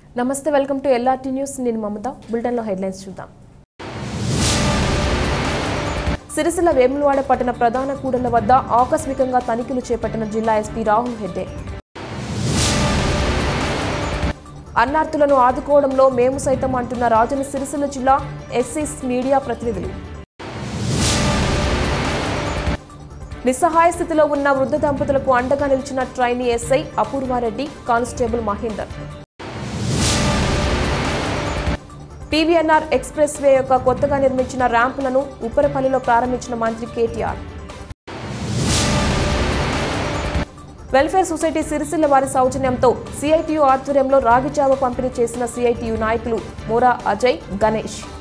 నమస్తే welcome to LRT news నేను మమత బులెటిన్లో హెడ్లైన్స్ చూద్దాం సిరిసిల్ల వేములవాడ పట్టణ ప్రధాన కూడళ్ల వద్ద ఆకస్మికంగా తనిఖీలు చేపట్టిన జిల్లా ఎస్పీ రాహుల్ హెడ్డే అన్నార్థులను ఆదుకోవడంలో మేము సైతం అంటున్న రాజన్న సిరిసిల్ల జిల్లా ఎస్సీస్ మీడియా ప్రతినిధులు నిస్సహాయ స్థితిలో ఉన్న వృద్ధ దంపతులకు అండగా నిలిచిన trainee SI Apurva Reddy constable Mahender PVNR express way యొక్క కొత్తగా నిర్మించిన ర్యాంపులను ఉప్పరపల్లిలో ప్రారంభించిన మంత్రి కేటీఆర్ వెల్ఫేర్ సొసైటీ సిరిసిల్ల వారి సౌజన్యంతో సిఐటియు ఆధ్వర్యంలో రాగిజావ పంపిణీ చేసిన సిఐటియు నాయకులు మోరా అజయ్ గణేష్